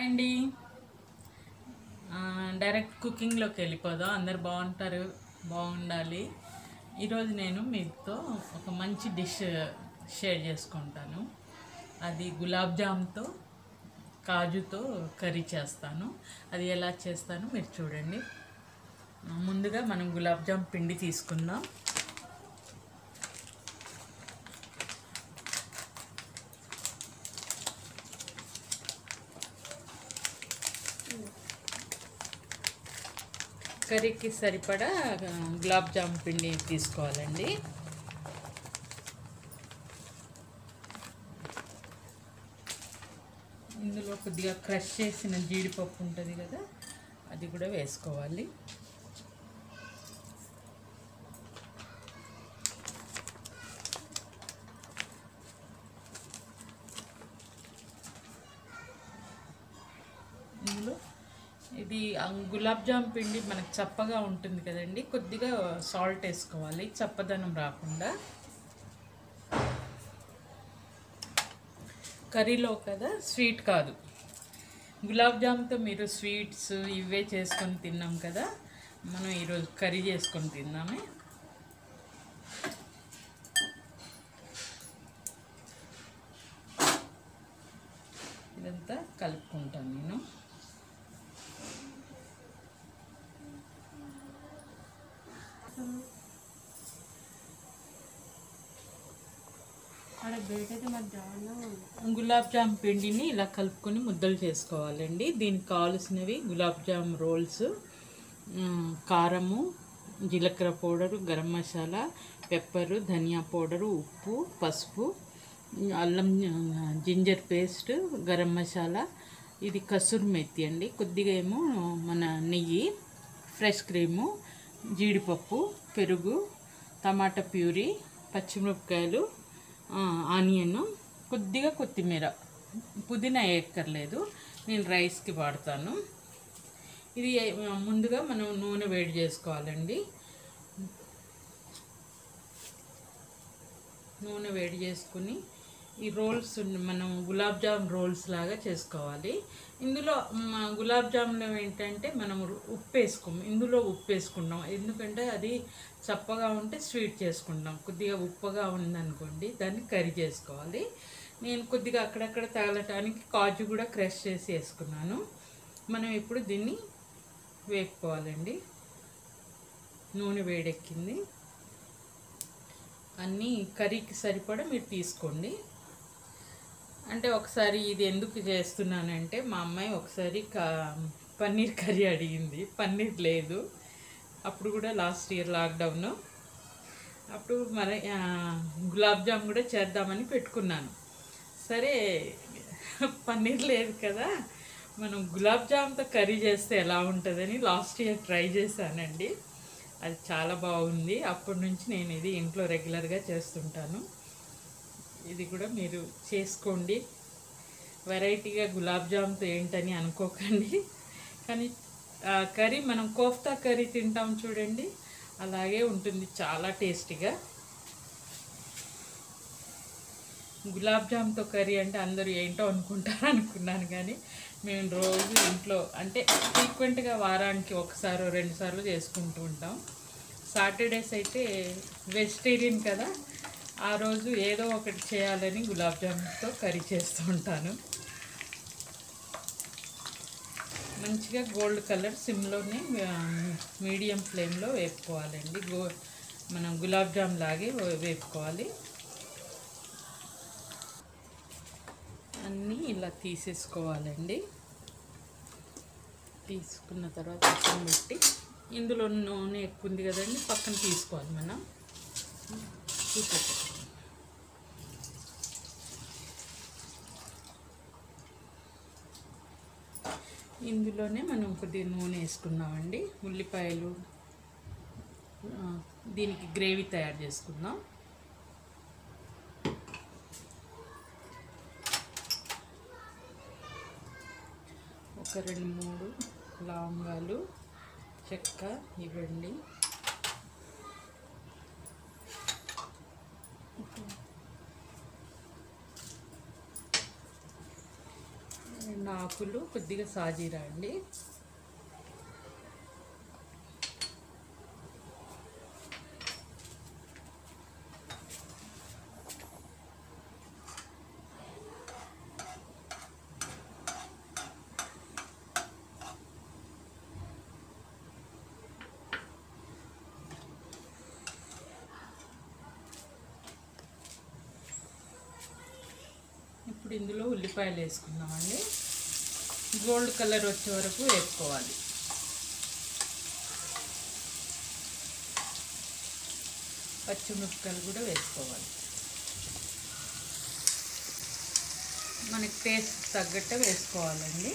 అండి ఆ, డైరెక్ట్ కుకింగ్లోకి వెళ్ళిపోదాం అందరు బాగుంటారు బాగుండాలి ఈరోజు నేను మీతో ఒక మంచి డిష్ షేర్ చేసుకుంటాను అది గులాబ్ జామ్తో కాజుతో కర్రీ చేస్తాను అది ఎలా చేస్తానో మీరు చూడండి ఆ, ముందుగా మనం గులాబ్ జామ్ పిండి తీసుకుందాం కర్రీకి సరిపడా ఆ, గులాబ్ జామ్ పిండి తీసుకోవాలండి ఇందులో కొద్దిగా క్రష్ చేసిన జీడిపప్పు ఉంటుంది కదా అది కూడా వేసుకోవాలి ఇందులో ఇది ఆ గులాబ్ జామ్ పిండి మనకు చప్పగా ఉంటుంది కదండి కొద్దిగా సాల్ట్ వేసుకోవాలి చప్పదనం రాకుండా కర్రీలో కదా స్వీట్ కాదు గులాబ్ జామ్తో మీరు స్వీట్స్ ఇవే చేసుకొని తిన్నాం కదా మనం ఈరోజు కర్రీ చేసుకొని తిందామే ఇదంతా కలుపుకుంటాను నేను ఆడ బయట అయితే మధ్యాహ్నం గులాబ్ జామ్ పిండిని ఇలా కలుపుకొని ముద్దలు చేసుకోవాలండి దీనికి కావాల్సినవి గులాబ్ జామ్ రోల్స్ మ్, కారము జీలకర్ర పౌడరు గరం మసాలా పెప్పరు ధనియా పౌడరు ఉప్పు పసుపు మ్, అల్లం ఆ, జింజర్ పేస్ట్ గరం మసాలా ఇది కసూరి మెత్తి అండి కొద్దిగా ఏమో మన నెయ్యి ఫ్రెష్ క్రీము జీడిపప్పు పెరుగు టమాటా ప్యూరీ పచ్చిమిరపకాయలు ఆ, ఆనియన్ కొద్దిగా కొత్తిమీర పుదీనా వేయక్కర్లేదు నేను రైస్కి వాడతాను ఇది ఆ, ముందుగా మనం నూనె వేడి చేసుకోవాలండి నూనె వేడి చేసుకుని ఈ రోల్స్ ఉన్న- మనం గులాబ్ జామ్ రోల్స్ లాగా చేసుకోవాలి ఇందులో మ, గులాబ్ జామ్లో ఏంటంటే మనం రు- ఉప్పు వేసుకోము ఇందులో ఉప్పు వేసుకుంటాం ఎందుకంటే అది చప్పగా ఉంటే స్వీట్ చేసుకుంటాం కొద్దిగా ఉప్పగా ఉందనుకోండి దాన్ని కర్రీ చేసుకోవాలి నేను కొద్దిగా అక్కడక్కడ తగలటానికి కాజు కూడా క్రష్ చేసి వేసుకున్నాను మనం ఇప్పుడు దీన్ని వేపుకోవాలండి నూనె వేడెక్కింది అన్నీ కర్రీకి సరిపడా మీరు తీసుకోండి అంటే ఒకసారి ఇది ఎందుకు చేస్తున్నానంటే మా అమ్మాయి ఒకసారి కా పన్నీర్ కర్రీ అడిగింది పన్నీర్ లేదు అప్పుడు కూడా లాస్ట్ ఇయర్ లాక్డౌన్ అప్పుడు మరి ఆ, గులాబ్ జామ్ కూడా చేద్దామని పెట్టుకున్నాను సరే పన్నీర్ లేదు కదా మనం గులాబ్ జామ్తో కర్రీ చేస్తే ఎలా ఉంటుందని లాస్ట్ ఇయర్ ట్రై చేశానండి అది చాలా బాగుంది అప్పటి నుంచి నేను ఇది ఇంట్లో రెగ్యులర్గా చేస్తుంటాను ఇది కూడా మీరు చేసుకోండి వెరైటీగా గులాబ్ జామ్తో ఏంటని అనుకోకండి కానీ ఆ కర్రీ మనం కోఫ్తా కర్రీ తింటాం చూడండి అలాగే ఉంటుంది చాలా టేస్టీగా గులాబ్ జామ్తో కర్రీ అంటే అందరూ ఏంటో అనుకుంటారు అనుకున్నాను కానీ మేము రోజు ఇంట్లో అంటే ఫ్రీక్వెంట్గా వారానికి ఒకసారి రెండు సార్లు చేసుకుంటూ ఉంటాం సాటర్డేస్ అయితే వెజిటేరియన్ కదా ఆ రోజు ఏదో ఒకటి చేయాలని గులాబ్ జామున్తో కర్రీ చేస్తూ ఉంటాను మంచిగా గోల్డ్ కలర్ సిమ్లోనే మీడియం ఫ్లేమ్లో వేపుకోవాలండి గో మనం గులాబ్ జామ్ లాగే వేపుకోవాలి అన్నీ ఇలా తీసేసుకోవాలండి తీసుకున్న తర్వాత పక్కన పెట్టి ఇందులో నూనె ఎక్కువ ఉంది కదండి పక్కన తీసుకోవాలి మనం చూపెట్టు. ఇందులోనే మనం కొద్దిగా నూనె వేసుకున్నామండి ఉల్లిపాయలు ఆ, దీనికి గ్రేవీ తయారు చేసుకుందాం ఒక రెండు మూడు లవంగాలు చెక్క ఇవ్వండి రెండు ఆకులు కొద్దిగా సాజీరా అండి ఇప్పుడు ఇందులో ఉల్లిపాయలు వేసుకుందామండి గోల్డ్ కలర్ వచ్చే వరకు వేసుకోవాలి పచ్చిమిరపకాయలు కూడా వేసుకోవాలి మనకి టేస్ట్ తగ్గట్టే వేసుకోవాలండి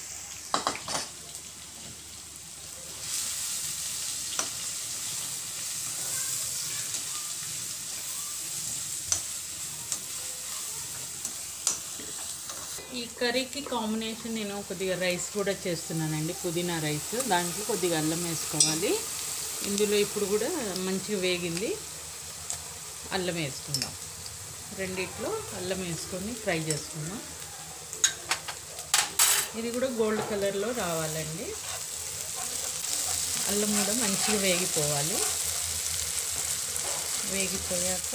ఈ కర్రీకి కాంబినేషన్ నేను కొద్దిగా రైస్ కూడా చేస్తున్నానండి పుదీనా రైస్ దాంట్లో కొద్దిగా అల్లం వేసుకోవాలి ఇందులో ఇప్పుడు కూడా మంచిగా వేగింది అల్లం వేసుకుందాం రెండిట్లో అల్లం వేసుకొని ఫ్రై చేసుకుందాం ఇది కూడా గోల్డ్ కలర్లో రావాలండి అల్లం కూడా మంచిగా వేగిపోవాలి వేగిపోయాక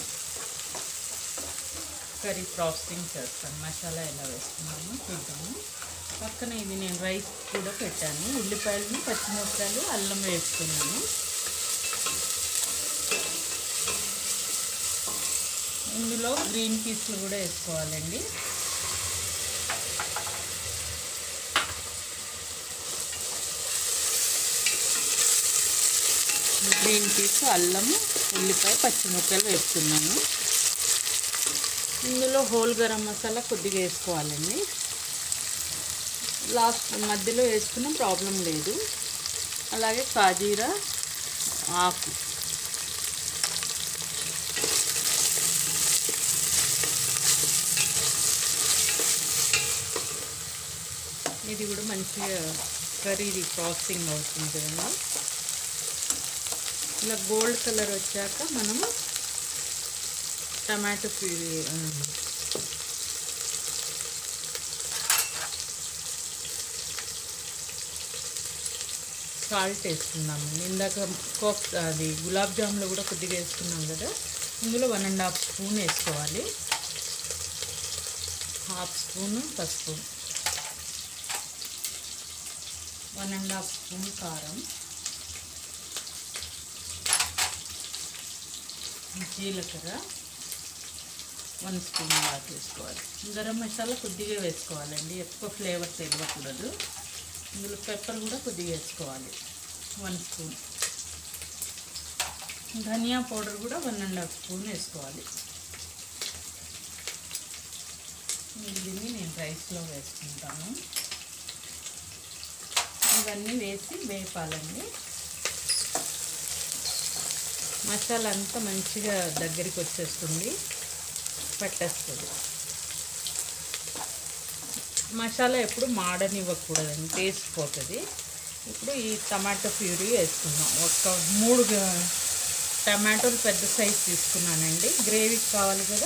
కర్రీ ప్రాసెసింగ్ చేస్తాను మసాలా ఎలా వేసుకున్నామో చూద్దాము పక్కన ఇది నేను రైస్ కూడా పెట్టాను ఉల్లిపాయలు పచ్చిమిరపకాయలు అల్లం వేసుకున్నాను ఇందులో గ్రీన్ పీస్లు కూడా వేసుకోవాలండి గ్రీన్ పీస్ అల్లం ఉల్లిపాయ పచ్చిమిరపకాయలు వేస్తున్నాను ఇందులో హోల్ గరం మసాలా కొద్దిగా వేసుకోవాలండి లాస్ట్ మధ్యలో వేసుకున్న ప్రాబ్లం లేదు అలాగే కాజీరా ఆకు ఇది కూడా మంచిగా కర్రీ ప్రాసెసింగ్ అవుతుంది కదండి ఇలా గోల్డ్ కలర్ వచ్చాక మనము టమాటో ప్యూరీ సాల్ట్ వేసుకుందామండి ఇందాక కోక్ అది గులాబ్ జామ్లో కూడా కొద్దిగా వేసుకున్నాం కదా ఇందులో వన్ అండ్ హాఫ్ స్పూన్ వేసుకోవాలి హాఫ్ స్పూన్ పసుపు వన్ అండ్ హాఫ్ స్పూన్ కారం జీలకర్ర వన్ స్పూన్ దాకా వేసుకోవాలి గరం మసాలా కొద్దిగా వేసుకోవాలండి ఎక్కువ ఫ్లేవర్ తెలియకూడదు ఇందులో పెప్పర్ కూడా కొద్దిగా వేసుకోవాలి వన్ స్పూన్ ధనియా పౌడర్ కూడా వన్ అండ్ హాఫ్ స్పూన్ వేసుకోవాలి దీన్ని నేను రైస్లో వేసుకుంటాను ఇవన్నీ వేసి వేపాలండి మసాలా అంతా మంచిగా దగ్గరికి వచ్చేస్తుంది పట్టేస్తుంది మసాలా ఎప్పుడు మాడనివ్వకూడదండి టేస్ట్ పోతుంది ఇప్పుడు ఈ టమాటో ప్యూరీ వేసుకుందాం ఒక మూడు గ- టమాటోలు పెద్ద సైజ్ తీసుకున్నానండి గ్రేవీకి కావాలి కదా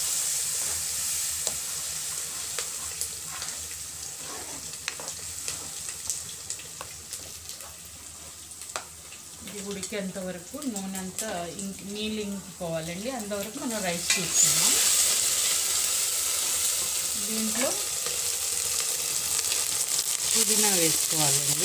ఇది ఉడికేంత వరకు నూనె అంతా ఇంక్ నీళ్ళు ఇంకిపోవాలండి అంతవరకు మనం రైస్ తీసుకుందాం దీంట్లో పుదీనా వేసుకోవాలండి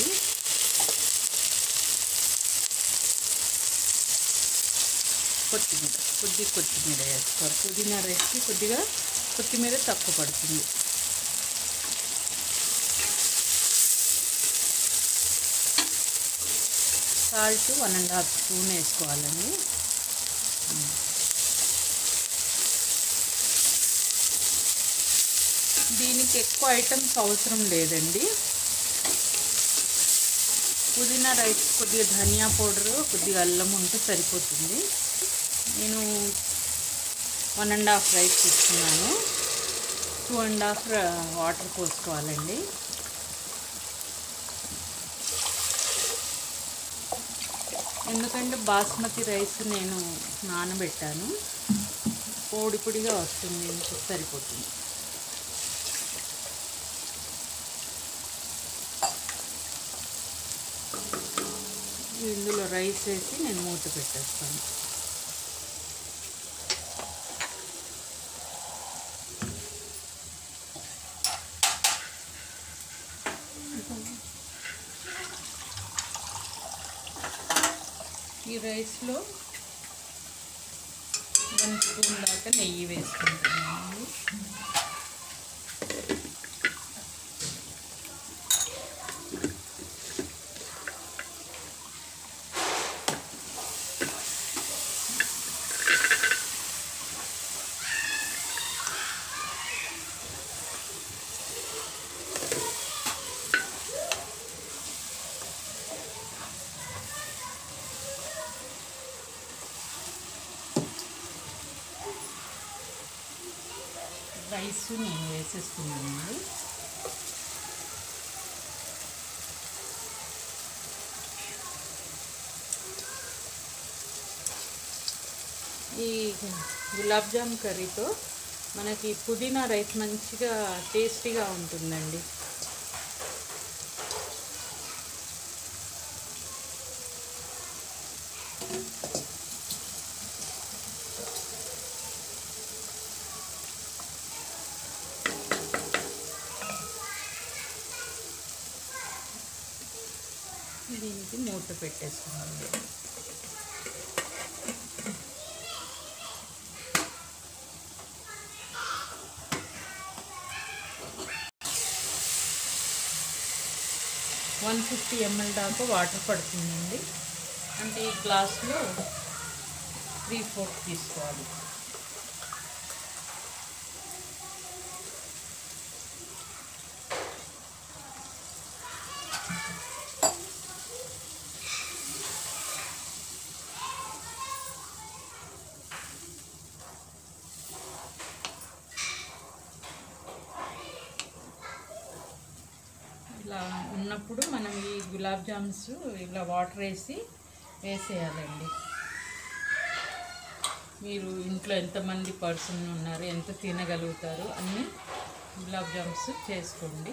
కొత్తిమీర కొద్ది కొత్తిమీర వేసుకోవాలి పుదీనా రైస్కి కొద్దిగా కొత్తిమీర తక్కువ పడుతుంది salt one and half spoon వేసుకోవాలండి దీనికి ఎక్కువ ఐటమ్స్ అవసరం లేదండి పుదీనా రైస్ కొద్దిగా ధనియా పౌడరు కొద్దిగా అల్లం ఉంటే సరిపోతుంది నేను వన్ అండ్ హాఫ్ రైస్ తీసుకున్నాను టూ అండ్ హాఫ్ వాటర్ పోసుకోవాలండి ఎందుకంటే బాస్మతి రైస్ నేను నానబెట్టాను పొడి పొడిగా వస్తుంది ఇంకో సరిపోతుంది ఇందులో రైస్ వేసి నేను మూత పెట్టేస్తాను ఈ రైస్లో వన్ స్పూన్ దాకా నెయ్యి వేసుకుంటున్నాను రైస్ నేను వేసేస్తున్నానండి ఈ గులాబ్ జామ్ కర్రీతో మనకి పుదీనా రైస్ మంచిగా టేస్టీగా ఉంటుందండి దీనికి మూత పెట్టేసుకున్నాను వన్ ఫిఫ్టీ ఎంఎల్ దాకా వాటర్ పడుతుందండి అంటే ఈ గ్లాస్లో త్రీ ఫోర్త్ తీసుకోవాలి ఇలా ఉన్నప్పుడు మనం ఈ గులాబ్ జామ్స్ ఇలా వాటర్ వేసి వేసేయాలండి మీరు ఇంట్లో ఎంతమంది పర్సన్ ఉన్నారు ఎంత తినగలుగుతారు అన్నీ గులాబ్ జామ్స్ చేసుకోండి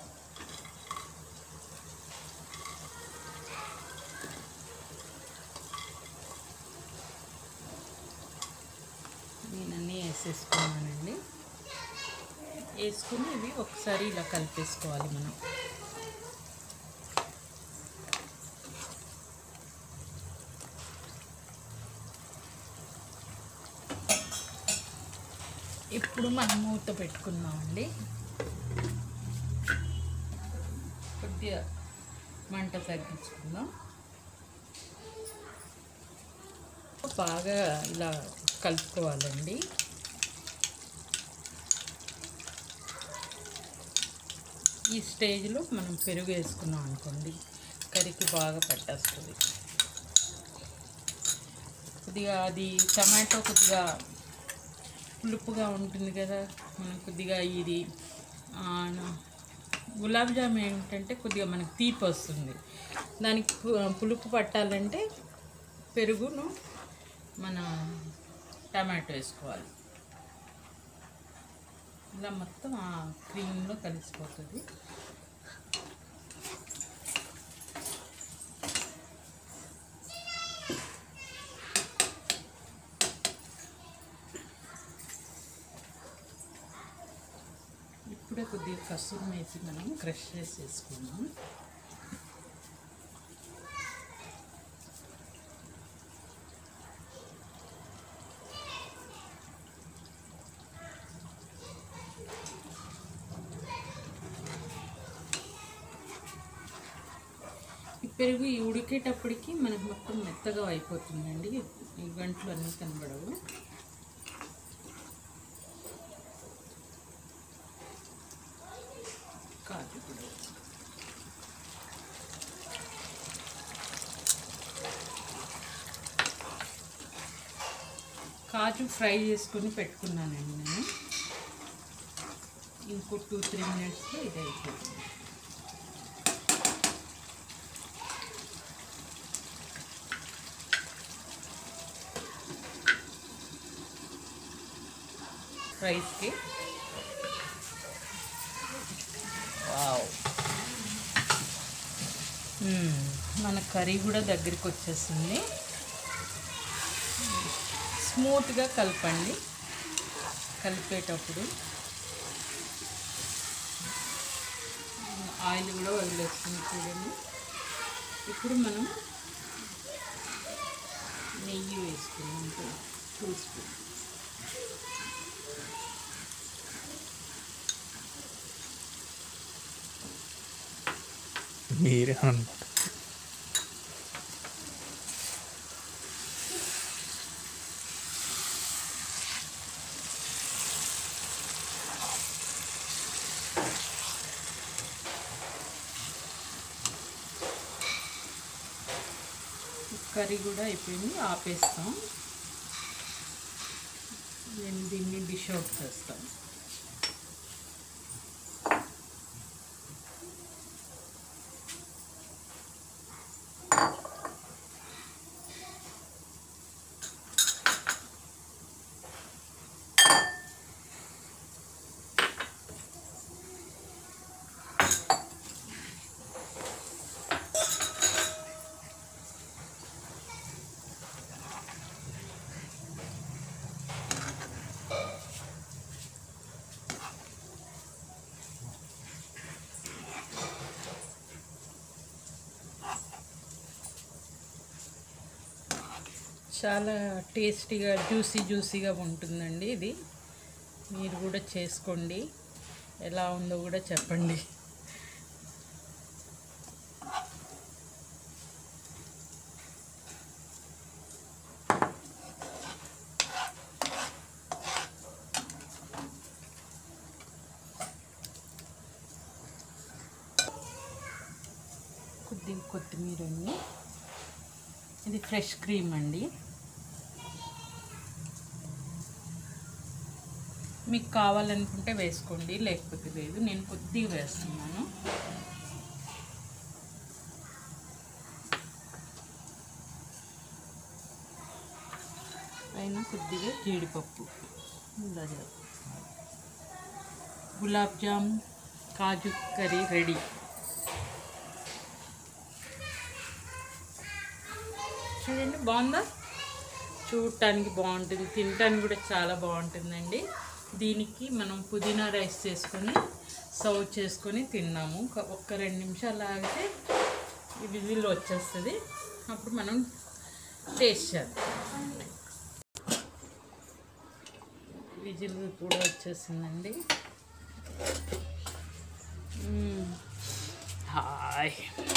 నేను అన్నీ వేసేసుకున్నానండి వేసుకుని ఇవి ఒకసారి ఇలా కలిపేసుకోవాలి మనం ఇప్పుడు మనం మూత పెట్టుకుందామండి కొద్దిగా మంట తగ్గించుకుందాం బాగా ఇలా కలుపుకోవాలండి ఈ స్టేజ్లో మనం పెరుగు వేసుకున్నాం అనుకోండి కర్రీకి బాగా పట్టేస్తుంది కొద్దిగా అది టమాటో కొద్దిగా పులుపుగా ఉంటుంది కదా మనం కొద్దిగా ఇది ఆ, గులాబ్ జామ్ ఏంటంటే కొద్దిగా మనకి తీపి వస్తుంది దానికి పు- పులుపు పట్టాలంటే పెరుగును మన టమాటో వేసుకోవాలి ఇలా మొత్తం ఆ క్రీమ్లో కలిసిపోతుంది ఇప్పుడే కొద్దిగా కసూరి వేసి మనం క్రష్ చేసి వేసుకుందాం ఈ పెరుగు ఈ ఉడికేటప్పటికి మనకు మొత్తం మెత్తగా అయిపోతుందండి ఈ గంటలు అన్నీ కనబడవు కాదు ఇప్పుడు కాజు ఫ్రై చేసుకొని పెట్టుకున్నానండి నేను ఇంకో టూ త్రీ మినిట్స్లో ఇది అయిపోతుంది రైస్కి వావ్ మన కర్రీ కూడా దగ్గరికి వచ్చేసింది స్మూత్గా కలపండి కలిపేటప్పుడు ఆయిల్ కూడా వదిలేస్తుంది చూడండి ఇప్పుడు మనం నెయ్యి వేసుకున్నాం టూ స్పూన్ మీరే అనమాట కర్రీ కూడా అయిపోయింది ఆపేస్తాం నేను దీన్ని డిష్ అవుట్ చేస్తాను చాలా టేస్టీగా జ్యూసీ జ్యూసీగా ఉంటుందండి ఇది మీరు కూడా చేసుకోండి ఎలా ఉందో కూడా చెప్పండి కొద్దిగా కొత్తిమీర ఉంది ఇది ఫ్రెష్ క్రీమ్ అండి మీకు కావాలనుకుంటే వేసుకోండి లేకపోతే లేదు నేను కొద్దిగా వేస్తున్నాను పైన కొద్దిగా జీడిపప్పు ఉండాలి. గులాబ్ జామ్ కాజు కర్రీ రెడీ చూడండి బాగుందా చూడటానికి బాగుంటుంది తినటానికి కూడా చాలా బాగుంటుందండి దీనికి మనం పుదీనా రైస్ చేసుకొని సర్వ్ చేసుకొని తిన్నాము ఒక- ఒక్క రెండు నిమిషాలు ఆగితే ఈ విజిల్ వచ్చేస్తుంది అప్పుడు మనం టేస్ట్ చేద్దాం విజిల్ కూడా వచ్చేసిందండి మ్మ్. హాయ్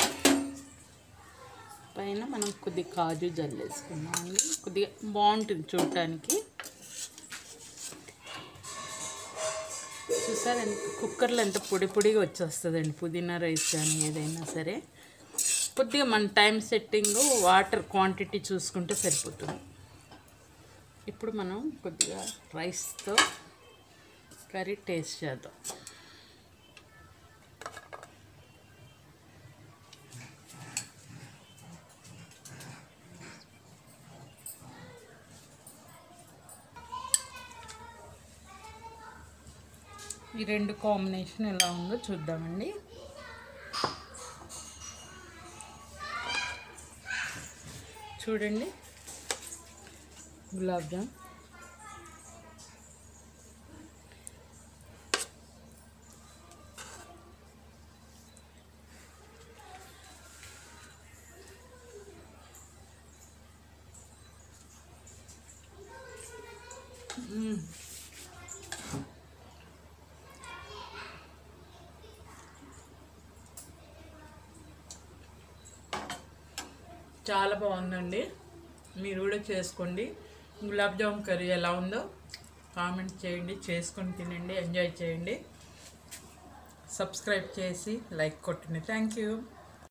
పైన మనం కొద్దిగా కాజు జల్లేసుకున్నామండి కొద్దిగా బాగుంటుంది చూడటానికి చూసారండి కుక్కర్లో ఎంత పొడి పొడిగా వచ్చేస్తుందండి పుదీనా రైస్ కానీ ఏదైనా సరే కొద్దిగా మన టైం సెట్టింగ్ వాటర్ క్వాంటిటీ చూసుకుంటే సరిపోతుంది ఇప్పుడు మనం కొద్దిగా రైస్తో కర్రీ టేస్ట్ చేద్దాం ఈ రెండు కాంబినేషన్ ఎలా ఉందో చూద్దామండి చూడండి గులాబ్ జామ్ మ్మ్. చాలా బాగుందండి మీరు కూడా చేసుకోండి గులాబ్ జామ్ కర్రీ ఎలా ఉందో కామెంట్ చేయండి చేసుకొని తినండి ఎంజాయ్ చేయండి సబ్స్క్రైబ్ చేసి లైక్ కొట్టండి థ్యాంక్ యూ